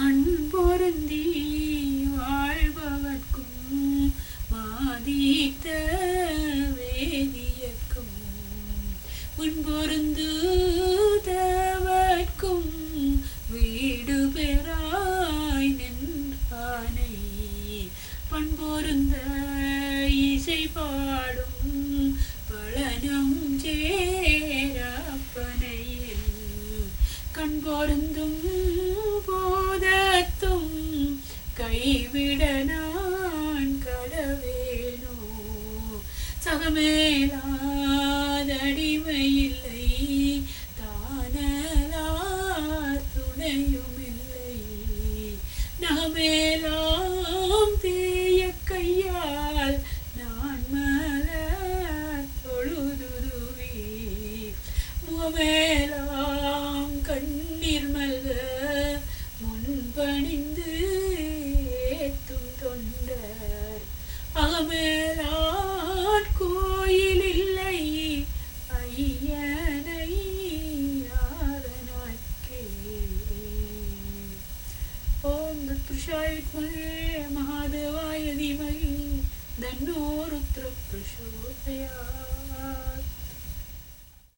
மண் பொருந்தி வாழ்பவர்க்கும் மாதித்த வேதியர்க்கும் முன் பொருந்துதவர்க்கும் வீடு பெறாய் நின்றானை பண்பொருந்த இசை பாடும் பழனம் சேரப்பனையில் கண் பொருந்தும் போதத்தும் கைவிட நான் கடவேனோ சகமேலாதடிமையில்லை தானலா துணையுமில்லை நகமேலாம் தேய கையால் நான் மலர் தொழுதுருவி முகமேலாம் கண்ணீர் மல்க முன்பணிந்து ஏத்தும் தொண்டர் அகமேலான் கோயில் இல்லை ஐயனை யாரனாக்கே ஓம் தத்புருஷாய வித்மஹே மகாதேவா